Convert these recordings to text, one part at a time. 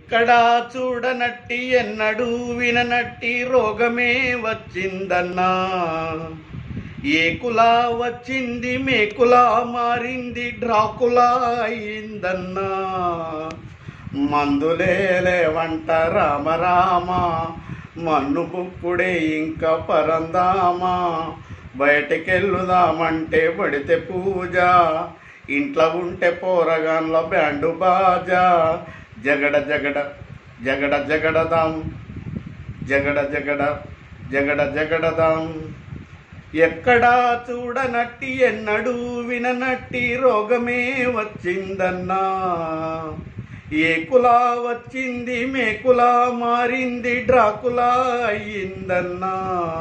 ఎక్కడా చూడనట్టి ఎన్నడూ విననట్టి రోగమే వచ్చిందన్నా ఏ కులా వచ్చింది మేకులా మారింది డ్రాకులా అయిందన్నా మందులే లేవంట రామ రామ మన్ను బుక్కుడే ఇంకా పరందామా బయటకెళ్ళుదామంటే పడితే పూజ ఇంట్లో ఉంటే పోరగాన్ల బ్యాండు బాజా జగడ జగడ జగడ జగడదాం జగడ జగడ జగడ జగడదాం ఎక్కడా చూడనట్టి ఎన్నడూ విననట్టి రోగమే వచ్చిందన్నా ఏ కులా వచ్చింది మేకులా మారింది డ్రాకులా అయ్యిందన్నా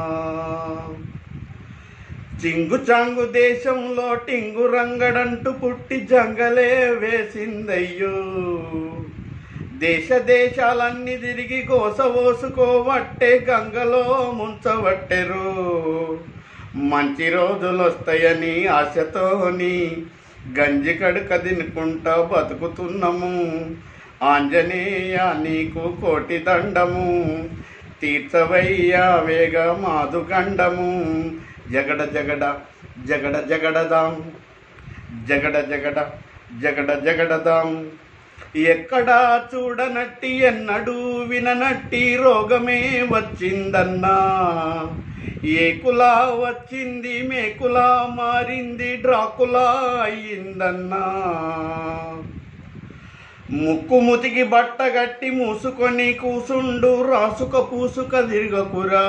చింగు చాంగు దేశంలో టింగు రంగడంటూ పుట్టి జంగలే వేసిందయ్యో దేశ దేశాలన్నీ తిరిగి కోసవోసుకోవట్టే గంగలో ముంచవట్టెరు మంచి రోజులు వస్తాయని ఆశతోని గంజి కడుక తినుకుంటా బతుకుతున్నాము ఆంజనేయ నీకు కోటి దండము తీర్చవయ్యా వేగ మాదు గండము జగడ జగడ జగడ జగడదాం జగడ జగడ జగడ జగడదాం ఎక్కడా చూడనట్టి ఎన్నడూ విననట్టి రోగమే వచ్చిందన్నా ఏ కులా వచ్చింది మేకులా మారింది డ్రాకులా అయ్యిందన్నా ముక్కు ముతికి బట్ట గట్టి మూసుకొని కూసుండు రాసుక పూసుక తిరగకురా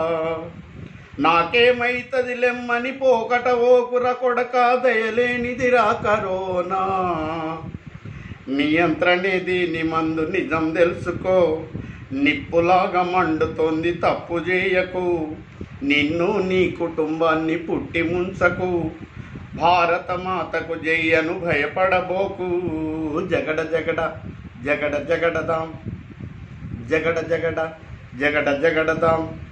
నాకేమైతది లెమ్మని పోకట ఓకుర కొడక దయలేనిదిరా కరోనా నియంత్రణే దీని మందు నిజం తెలుసుకో నిప్పులాగా మండుతోంది తప్పు చేయకు నిన్ను నీ కుటుంబాన్ని పుట్టి ముంచకు భారత మాతకు జయ్యను భయపడబోకు జగడ జగడ జగడ జగడదాం జగడ జగడ జగడ జగడదాం